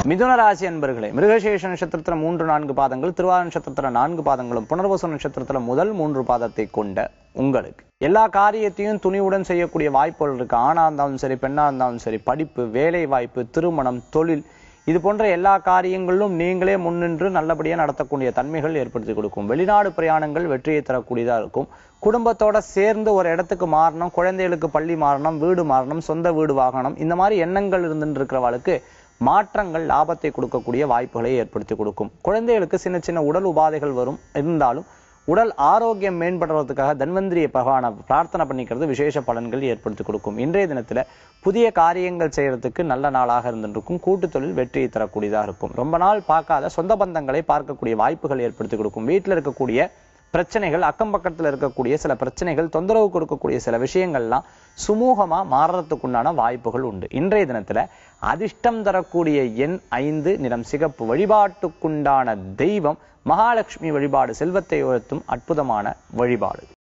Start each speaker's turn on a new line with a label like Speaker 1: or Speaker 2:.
Speaker 1: மிதுன ராசி அன்பர்களே மிருகசேஷ நட்சத்திரத்துல மூன்று நான்கு பாதங்கள் திருவாரூர் நட்சத்திரத்துல நான்கு பாதங்களும் புனர்வசு நட்சத்திரத்துல முதல் மூன்று பாதத்தை கொண்ட உங்களுக்கு எல்லா காரியத்தையும் துணிவுடன் செய்யக்கூடிய வாய்ப்புகள் இருக்கு ஆணா இருந்தாலும் சரி பெண்ணா இருந்தாலும் சரி படிப்பு வேலை வாய்ப்பு திருமணம் தொழில் இது போன்ற எல்லா காரியங்களிலும் நீங்களே முன்னின்று நல்லபடியா நடத்தக்கூடிய தன்மைகள் ஏற்படுத்தி கொடுக்கும் வெளிநாடு பிரயாணங்கள் வெற்றியை தரக்கூடியதா இருக்கும் குடும்பத்தோட சேர்ந்து ஒரு இடத்துக்கு மாறணும் குழந்தைகளுக்கு பள்ளி மாறணும் வீடு மாறணும் சொந்த வீடு வாங்கணும் இந்த மாதிரி எண்ணங்கள் இருந்துட்டு இருக்கிறவளுக்கு மாற்றங்கள் லாபத்தை கொடுக்கக்கூடிய வாய்ப்புகளை ஏற்படுத்தி கொடுக்கும் குழந்தைகளுக்கு சின்ன சின்ன உடல் உபாதைகள் வரும் இருந்தாலும் உடல் ஆரோக்கியம் மேம்படுறதுக்காக தன்வந்திரிய பகவானை பிரார்த்தனை பண்ணிக்கிறது விசேஷ பலன்கள் ஏற்படுத்தி கொடுக்கும் இன்றைய தினத்துல புதிய காரியங்கள் செய்யறதுக்கு நல்ல நாளாக இருந்திருக்கும் கூட்டு தொழில் வெற்றியை தரக்கூடியதாக இருக்கும் ரொம்ப நாள் பார்க்காத சொந்த பந்தங்களை பார்க்கக்கூடிய வாய்ப்புகள் ஏற்படுத்தி கொடுக்கும் வீட்டில் இருக்கக்கூடிய பிரச்சனைகள் அக்கம் பக்கத்துல இருக்கக்கூடிய சில பிரச்சனைகள் தொந்தரவு கொடுக்கக்கூடிய சில விஷயங்கள்லாம் சுமூகமா மாறுறதுக்குண்டான வாய்ப்புகள் உண்டு இன்றைய தினத்துல அதிர்ஷ்டம் தரக்கூடிய எண் ஐந்து நிறம் சிகப்பு வழிபாட்டுக்குண்டான தெய்வம் மகாலட்சுமி வழிபாடு செல்வத்தை உயர்த்தும் அற்புதமான வழிபாடு